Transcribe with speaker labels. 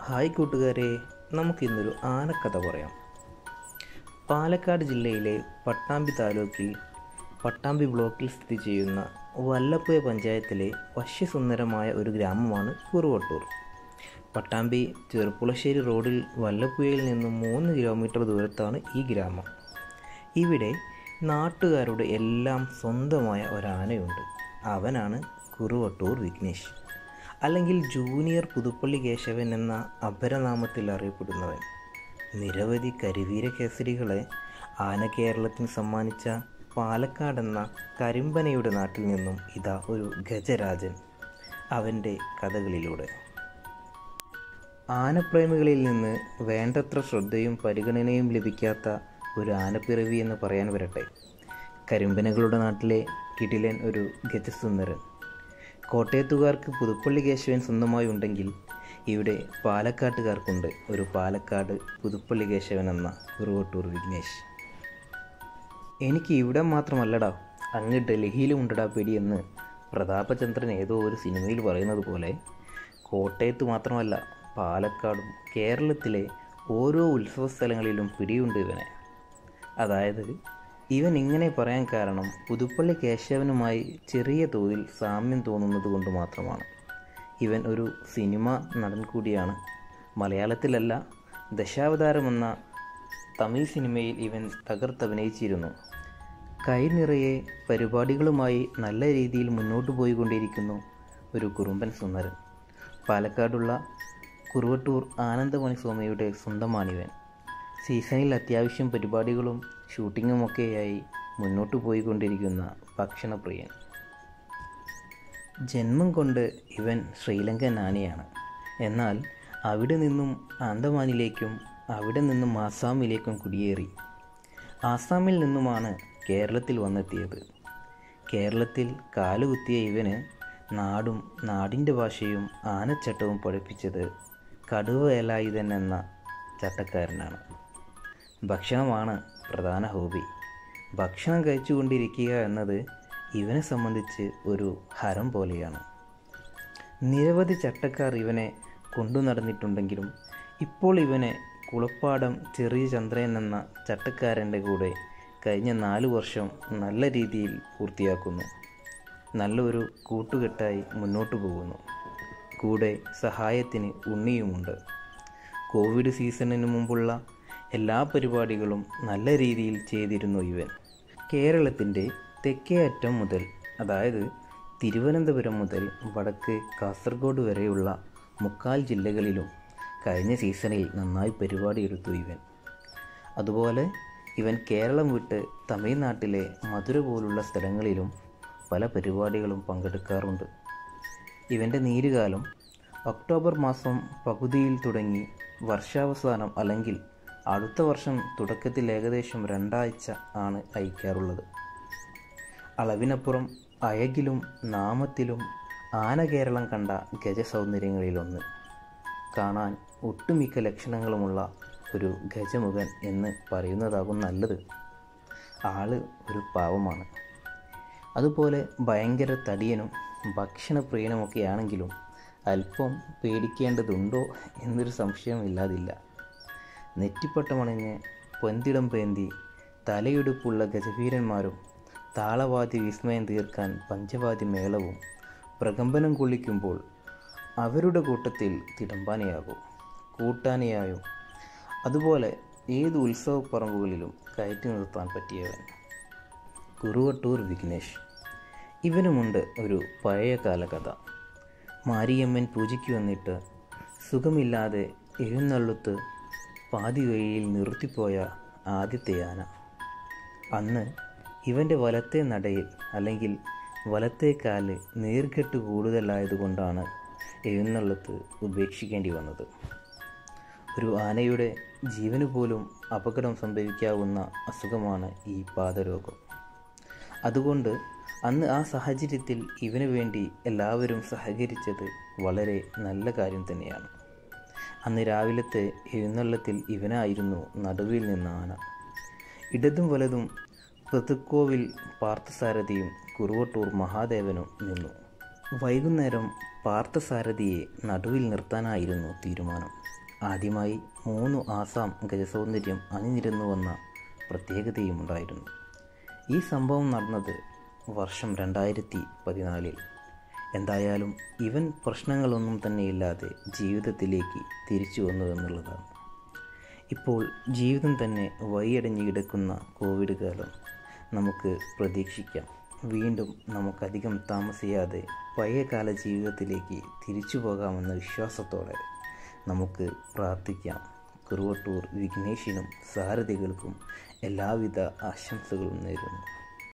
Speaker 1: hi കൂട്ടുകാരെ നമുക്കിന്നൊരു ആനക്കഥ പറയാം പാലക്കാട് ജില്ലയിലെ പട്ടാമ്പി താലൂക്കിൽ പട്ടാമ്പി ബ്ലോക്കിൽ സ്ഥിതി ചെയ്യുന്ന വല്ലപ്പുഴ പഞ്ചായത്തിലെ വശ്യസുന്ദരമായ ഒരു ഗ്രാമമാണ് കുറുവട്ടൂർ പട്ടാമ്പി ചെറുപ്പുളശ്ശേരി റോഡിൽ വല്ലപ്പുഴയിൽ നിന്നും മൂന്ന് കിലോമീറ്റർ ദൂരത്താണ് ഈ ഗ്രാമം ഇവിടെ നാട്ടുകാരുടെ എല്ലാം സ്വന്തമായ ഒരാനയുണ്ട് അവനാണ് കുറുവട്ടൂർ വിഘ്നേഷ് അല്ലെങ്കിൽ ജൂനിയർ പുതുപ്പള്ളി കേശവൻ എന്ന അപരനാമത്തിൽ അറിയപ്പെടുന്നവൻ നിരവധി കരിവീര കേസരികളെ ആന കേരളത്തിന് സമ്മാനിച്ച പാലക്കാട് എന്ന കരിമ്പനയുടെ നാട്ടിൽ നിന്നും ഇതാ ഒരു ഗജരാജൻ അവൻ്റെ കഥകളിലൂടെ ആനപ്രേമികളിൽ നിന്ന് വേണ്ടത്ര ശ്രദ്ധയും പരിഗണനയും ലഭിക്കാത്ത ഒരു ആനപ്പിറവി എന്ന് പറയാൻ വരട്ടെ കരിമ്പനകളുടെ നാട്ടിലെ കിടിലൻ ഒരു ഗജസുന്ദരൻ കോട്ടയത്തുകാർക്ക് പുതുപ്പള്ളി കേശവൻ സ്വന്തമായി ഉണ്ടെങ്കിൽ ഇവിടെ പാലക്കാട്ടുകാർക്കുണ്ട് ഒരു പാലക്കാട് പുതുപ്പള്ളി കേശവൻ എന്ന കുറുവട്ടൂർ വിഘ്നേഷ് എനിക്ക് ഇവിടെ മാത്രമല്ലടാ അങ്ങ് ഡൽഹിയിലും ഉണ്ടടാ പിടി എന്ന് പ്രതാപചന്ദ്രൻ ഏതോ ഒരു സിനിമയിൽ പറയുന്നത് പോലെ കോട്ടയത്ത് മാത്രമല്ല പാലക്കാടും കേരളത്തിലെ ഓരോ ഉത്സവ സ്ഥലങ്ങളിലും പിടിയുണ്ട് ഇവനെ അതായത് ഇവൻ ഇങ്ങനെ പറയാൻ കാരണം പുതുപ്പള്ളി കേശവനുമായി ചെറിയ തോതിൽ സാമ്യം തോന്നുന്നത് കൊണ്ട് മാത്രമാണ് ഇവൻ ഒരു സിനിമ നടൻ കൂടിയാണ് മലയാളത്തിലല്ല ദശാവതാരം എന്ന തമിഴ് സിനിമയിൽ ഇവൻ തകർത്തഭിനയിച്ചിരുന്നു കൈ നിറയെ പരിപാടികളുമായി നല്ല രീതിയിൽ മുന്നോട്ട് പോയിക്കൊണ്ടിരിക്കുന്നു ഒരു കുറുമ്പൻ സുന്ദരൻ പാലക്കാടുള്ള കുറുവട്ടൂർ ആനന്ദമണി സ്വാമിയുടെ സ്വന്തമാണിവൻ സീസണിൽ അത്യാവശ്യം പരിപാടികളും ഷൂട്ടിങ്ങുമൊക്കെയായി മുന്നോട്ട് പോയിക്കൊണ്ടിരിക്കുന്ന ഭക്ഷണപ്രിയൻ ജന്മം കൊണ്ട് ഇവൻ ശ്രീലങ്കൻ ആനയാണ് എന്നാൽ അവിടെ നിന്നും ആന്തമാനിലേക്കും അവിടെ നിന്നും ആസാമിലേക്കും കുടിയേറി ആസാമിൽ നിന്നുമാണ് കേരളത്തിൽ വന്നെത്തിയത് കേരളത്തിൽ കാലുകുത്തിയ ഇവന് നാടും നാടിൻ്റെ ഭാഷയും ആനച്ചട്ടവും പഠിപ്പിച്ചത് കടുവവേലായുധൻ എന്ന ചട്ടക്കാരനാണ് ഭക്ഷണമാണ് പ്രധാന ഹോബി ഭക്ഷണം കഴിച്ചുകൊണ്ടിരിക്കുക എന്നത് ഇവനെ സംബന്ധിച്ച് ഒരു ഹരം പോലെയാണ് നിരവധി ചട്ടക്കാർ ഇവനെ കൊണ്ടു നടന്നിട്ടുണ്ടെങ്കിലും ഇപ്പോൾ ഇവനെ കുളപ്പാടം ചെറിയ ചന്ദ്രൻ എന്ന ചട്ടക്കാരൻ്റെ കൂടെ കഴിഞ്ഞ നാല് വർഷം നല്ല രീതിയിൽ പൂർത്തിയാക്കുന്നു നല്ലൊരു കൂട്ടുകെട്ടായി മുന്നോട്ട് പോകുന്നു കൂടെ സഹായത്തിന് ഉണ്ണിയുമുണ്ട് കോവിഡ് സീസണിന് മുമ്പുള്ള എല്ലാ പരിപാടികളും നല്ല രീതിയിൽ ചെയ്തിരുന്നു ഇവൻ കേരളത്തിൻ്റെ തെക്കേ അറ്റം മുതൽ അതായത് തിരുവനന്തപുരം മുതൽ വടക്ക് കാസർഗോഡ് വരെയുള്ള മുക്കാൽ ജില്ലകളിലും കഴിഞ്ഞ സീസണിൽ നന്നായി പരിപാടിയെടുത്തു ഇവൻ അതുപോലെ ഇവൻ കേരളം വിട്ട് തമിഴ്നാട്ടിലെ മധുര പോലുള്ള സ്ഥലങ്ങളിലും പല പരിപാടികളും പങ്കെടുക്കാറുണ്ട് ഇവൻ്റെ നീരുകാലം ഒക്ടോബർ മാസം പകുതിയിൽ തുടങ്ങി വർഷാവസാനം അല്ലെങ്കിൽ അടുത്ത വർഷം തുടക്കത്തിൽ ഏകദേശം രണ്ടാഴ്ച ആണ് അയക്കാറുള്ളത് അളവിനപ്പുറം അയകിലും നാമത്തിലും ആന കേരളം കണ്ട ഗജസൗന്ദര്യങ്ങളിലൊന്ന് കാണാൻ ഒട്ടുമിക്ക ലക്ഷണങ്ങളുമുള്ള ഒരു ഗജമുഖൻ എന്ന് പറയുന്നതാകും നല്ലത് ആള് ഒരു പാവമാണ് അതുപോലെ ഭയങ്കര തടിയനും ഭക്ഷണപ്രിയനുമൊക്കെയാണെങ്കിലും അല്പം പേടിക്കേണ്ടതുണ്ടോ എന്നൊരു സംശയമില്ലാതില്ല നെറ്റിപ്പട്ടമണിഞ്ഞ് പൊന്തിടം പേന്തി തലയെടുപ്പുള്ള ഗജവീരന്മാരും താളവാദ്യ വിസ്മയം തീർക്കാൻ പഞ്ചവാദ്യ മേളവും പ്രകമ്പനം കൊള്ളിക്കുമ്പോൾ അവരുടെ കൂട്ടത്തിൽ തിടമ്പാനയാകും കൂട്ടാനയായും അതുപോലെ ഏത് ഉത്സവപ്പറമ്പുകളിലും കയറ്റി നിർത്താൻ പറ്റിയവൻ കുറുവട്ടൂർ വിഘ്നേഷ് ഇവനുമുണ്ട് ഒരു പഴയ കാലകഥ മാരിയമ്മൻ പൂജയ്ക്ക് വന്നിട്ട് സുഖമില്ലാതെ എഴുന്നള്ളുത്ത് പാതി വഴിയിൽ നിർത്തിപ്പോയ ആദ്യത്തെ ആന അന്ന് ഇവൻ്റെ വലത്തെ നടയിൽ അല്ലെങ്കിൽ വലത്തെ കാല് നീർക്കെട്ട് കൂടുതലായതുകൊണ്ടാണ് എഴുന്നള്ളത്ത് ഉപേക്ഷിക്കേണ്ടി വന്നത് ഒരു ആനയുടെ ജീവന് പോലും അപകടം സംഭവിക്കാവുന്ന അസുഖമാണ് ഈ പാദരോഗം അതുകൊണ്ട് അന്ന് ആ സാഹചര്യത്തിൽ ഇവന് വേണ്ടി എല്ലാവരും സഹകരിച്ചത് വളരെ നല്ല കാര്യം തന്നെയാണ് അന്ന് രാവിലത്തെ എഴുന്നള്ളത്തിൽ ഇവനായിരുന്നു നടുവിൽ നിന്ന ആന ഇടതും വലതും പൃഥുക്കോവിൽ പാർത്ഥസാരഥിയും കുറുവട്ടൂർ മഹാദേവനും നിന്നു വൈകുന്നേരം പാർത്ഥസാരഥിയെ നടുവിൽ നിർത്താനായിരുന്നു തീരുമാനം ആദ്യമായി മൂന്ന് ആസാം ഗജസൗന്ദര്യം അണിനിരന്നുവെന്ന പ്രത്യേകതയുമുണ്ടായിരുന്നു ഈ സംഭവം നടന്നത് വർഷം രണ്ടായിരത്തി പതിനാലിൽ എന്തായാലും ഇവൻ പ്രശ്നങ്ങളൊന്നും തന്നെയില്ലാതെ ജീവിതത്തിലേക്ക് തിരിച്ചു വന്നു എന്നുള്ളതാണ് ഇപ്പോൾ ജീവിതം തന്നെ വഴിയടഞ്ഞു കിടക്കുന്ന കോവിഡ് കാലം നമുക്ക് പ്രതീക്ഷിക്കാം വീണ്ടും നമുക്കധികം താമസിയാതെ പഴയകാല ജീവിതത്തിലേക്ക് തിരിച്ചു പോകാമെന്ന വിശ്വാസത്തോടെ നമുക്ക് പ്രാർത്ഥിക്കാം കുറുവട്ടൂർ വിഘ്നേഷിനും സാരഥികൾക്കും എല്ലാവിധ ആശംസകളും നേരുന്നു